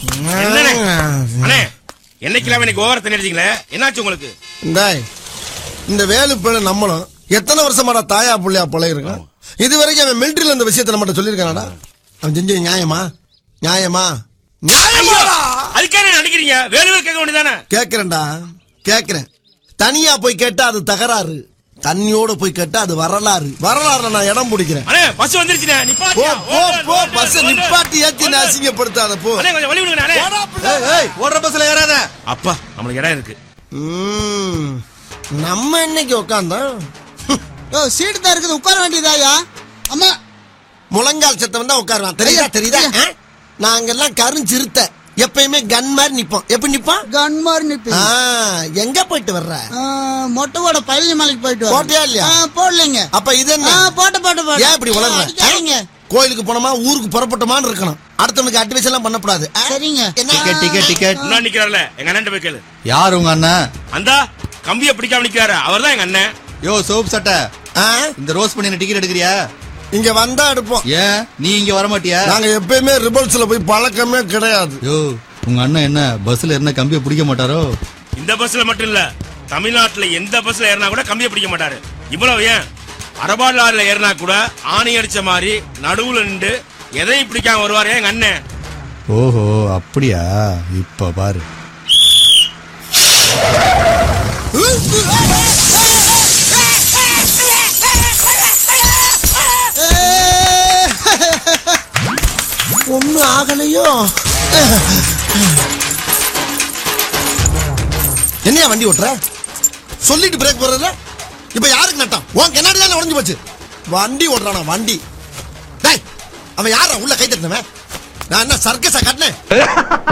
என்னண்ணே? அண்ணே என்னைக்கெல்லாம் எனக்கு ஓவர தண்ணி என்னாச்சு உங்களுக்கு இந்தாய் இந்த வேலு பிள்ளை நம்மளும் எத்தனை வருஷமாடா தாயா புள்ளையா பழகிருக்கான் இது வரைக்கும் அவன் மிலிட்டரியில இந்த விஷயத்தை நம்மகிட்ட சொல்லியிருக்கானடா அவன் செஞ்சது நியாயமா நியாயமா நியாயமாடா அதுக்கே என்ன நினைக்கிறீங்க வேலுவே கேட்க வேண்டியதானே கேக்குறேன்டா கேக்குறேன் தனியா போய் கேட்டா அது தகராறு தண்ணியோட போய் கேட்டா அது வரலாறு வரலாறுல நான் இடம் பிடிக்கிறேன் அண்ணே பஸ் வந்துருச்சுண்ணே போ நிப்பாட்டியா போ போ பஸ் நிப்பாட்டி ஏத்தி என்ன அசிங்கப்படுத்தாத போ அண்ணே கொஞ்சம் வழி விடுங்க அண்ணே ஏய், ஏய், ஓடுற பஸ்ல ஏறாத அப்பா நம்மளுக்கு இடம் இருக்கு ம், நம்ம இன்னைக்கு உட்காந்தோம் ஓ சீட்டு தான் இருக்குது உட்கார வேண்டியதாயா அம்மா முழங்கால் சத்தம் தான் உட்காருவான் தெரியுதா ஐயா, தெரியுதா ஐயா. ஆ? நாங்கெல்லாம் கருஞ்சிருத்த எப்பயுமே கன் மாதிரி நிப்போம் எப்படி நிப்போம் கன் மாதிரி நிப்பி ஆ, எங்க போயிட்டு வர்ற மொட்டைவோட பழனி மலைக்கு போயிட்டு வரேன். போட்டியா இல்லையா? ஆ, போடலைங்க அப்ப இது என்ன ஆ, போட்டு போட்டு போட்டு ஏன் இப்படி வளர்ற அடிக்காதீங்க. கோயிலுக்கு போனோமா ஊருக்கு புறப்பட்டோமான்னு இருக்கணும் அடுத்தவனுக்கு அட்வைஸ் எல்லாம் பண்ணக்கூடாது ஆ? சரிங்க. என்ன டிக்கெட் டிக்கெட் டிக்கெட் இன்னும் நிக்கிறாருல எங்க அண்ணன் போய் கேளு யார் உங்க அண்ணன் அந்தா கம்பிய பிடிக்காம நிக்கிறாரு அவர்தான் எங்க அண்ணன் யோ சோப் சட்டை ஆ? இந்த ரோஸ் பண்ணி டிக்கெட் எடுக்கிறியா இங்க வந்தா எடுப்போம் ஏன் நீ இங்க வர மாட்டியா நாங்க எப்பயுமே ரிபல்ஸ்ல போய் பழக்கமே கிடையாது யோ உங்க அண்ணன் என்ன பஸ்ல என்ன கம்பியை பிடிக்க மாட்டாரோ இந்த பஸ்ல மட்டும் இல்ல தமிழ்நாட்டுல எந்த பஸ்ல ஏறினா கூட கம்பிய பிடிக்க மாட்டாரு இவ்வளவு ஏன் அரபாடு லாரில ஏறினா கூட ஆணி அடிச்ச மாதிரி நடுவுல நின்று எதையும் பிடிக்காம வருவாரு எங்க அண்ணன் ஓஹோ அப்படியா இப்ப பாரு ஒண்ணும் ஆகலையோ என்னையா வண்டி ஓட்டுற சொல்லிட்டு பிரேக் போடுறதுல இப்ப யாருக்கு நட்டம் உன் கண்ணாடி தானே உடஞ்சு போச்சு வண்டி ஓட்டுறானா வண்டி டேய் அவன் யாரா உள்ள கை தட்டினவன் நான் என்ன சர்க்கஸா கட்டினேன்